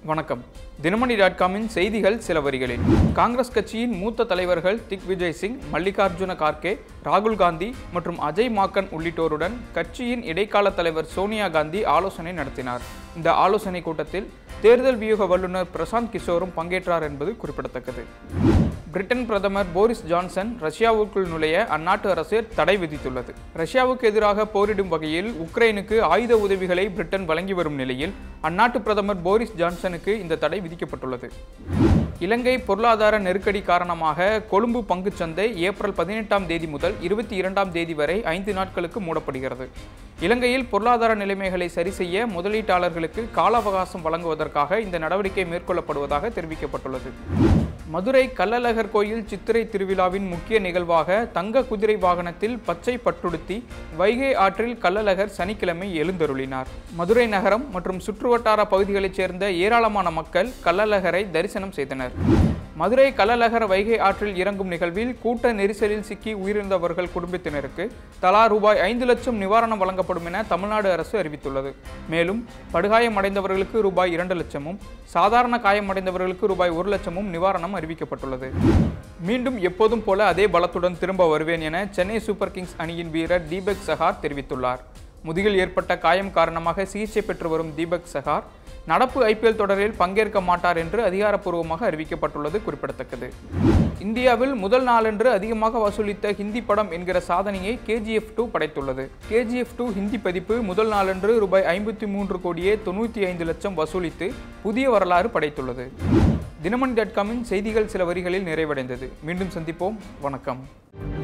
வணக்கம் தினமணி டாட் காமின் செய்திகள் சில வரிகளில் காங்கிரஸ் கட்சியின் மூத்த தலைவர்கள் திக் விஜய் சிங் மல்லிகார்ஜுன கார்கே ராகுல் காந்தி மற்றும் அஜய் மாக்கன் உள்ளிட்டோருடன் கட்சியின் இடைக்கால தலைவர் சோனியா காந்தி ஆலோசனை நடத்தினார் இந்த ஆலோசனை கூட்டத்தில் தேர்தல் வியூக வல்லுநர் பிரசாந்த் கிஷோரும் பங்கேற்றார் என்பது குறிப்பிடத்தக்கது பிரிட்டன் பிரதமர் போரிஸ் ஜான்சன் ரஷ்யாவுக்குள் நுழைய அந்நாட்டு அரசு தடை விதித்துள்ளது ரஷ்யாவுக்கு எதிராக போரிடும் வகையில் உக்ரைனுக்கு ஆயுத உதவிகளை பிரிட்டன் வழங்கி வரும் நிலையில் அந்நாட்டு பிரதமர் போரிஸ் ஜான்சனுக்கு இந்த தடை விதிக்கப்பட்டுள்ளது இலங்கை பொருளாதார நெருக்கடி காரணமாக கொழும்பு பங்குச்சந்தை ஏப்ரல் பதினெட்டாம் தேதி முதல் இருபத்தி இரண்டாம் தேதி வரை ஐந்து நாட்களுக்கு மூடப்படுகிறது இலங்கையில் பொருளாதார நிலைமைகளை சரி செய்ய முதலீட்டாளர்களுக்கு கால அவகாசம் வழங்குவதற்காக இந்த நடவடிக்கை மேற்கொள்ளப்படுவதாக தெரிவிக்கப்பட்டுள்ளது மதுரை கள்ளழகர் கோயில் சித்திரை திருவிழாவின் முக்கிய நிகழ்வாக தங்க குதிரை வாகனத்தில் பச்சை பட்டுடுத்தி வைகை ஆற்றில் கள்ளழகர் சனிக்கிழமை எழுந்தருளினார் மதுரை நகரம் மற்றும் சுற்றுவட்டார பகுதிகளைச் சேர்ந்த ஏராளமான மக்கள் கள்ளழகரை தரிசனம் செய்தனர் மதுரை கள்ளழகர் வைகை ஆற்றில் இறங்கும் நிகழ்வில் கூட்ட நெரிசலில் சிக்கி உயிரிழந்தவர்கள் குடும்பத்தினருக்கு தலா ரூபாய் ஐந்து லட்சம் நிவாரணம் வழங்கப்படும் என தமிழ்நாடு அரசு அறிவித்துள்ளது மேலும் படுகாயமடைந்தவர்களுக்கு ரூபாய் இரண்டு லட்சமும் சாதாரண காயமடைந்தவர்களுக்கு ரூபாய் ஒரு லட்சமும் நிவாரணம் அறிவிக்கப்பட்டுள்ளது மீண்டும் எப்போதும் போல அதே பலத்துடன் திரும்ப வருவேன் என சென்னை சூப்பர் கிங்ஸ் அணியின் வீரர் தீபக் சஹார் தெரிவித்துள்ளார் முதுகில் ஏற்பட்ட காயம் காரணமாக சிகிச்சை பெற்று வரும் தீபக் சஹார் நடப்பு ஐபிஎல் தொடரில் பங்கேற்க மாட்டார் என்று அதிகாரப்பூர்வமாக அறிவிக்கப்பட்டுள்ளது குறிப்பிடத்தக்கது இந்தியாவில் முதல் நாளன்று அதிகமாக வசூலித்த ஹிந்தி படம் என்கிற சாதனையை கேஜிஎஃப் டூ படைத்துள்ளது கேஜிஎஃப் டூ ஹிந்தி பதிப்பு முதல் நாளன்று ரூபாய் ஐம்பத்தி மூன்று கோடியே தொண்ணூற்றி ஐந்து லட்சம் வசூலித்து புதிய வரலாறு படைத்துள்ளது தினமணி டாட் காமின் செய்திகள் சில வரிகளில் நிறைவடைந்தது மீண்டும் சந்திப்போம் வணக்கம்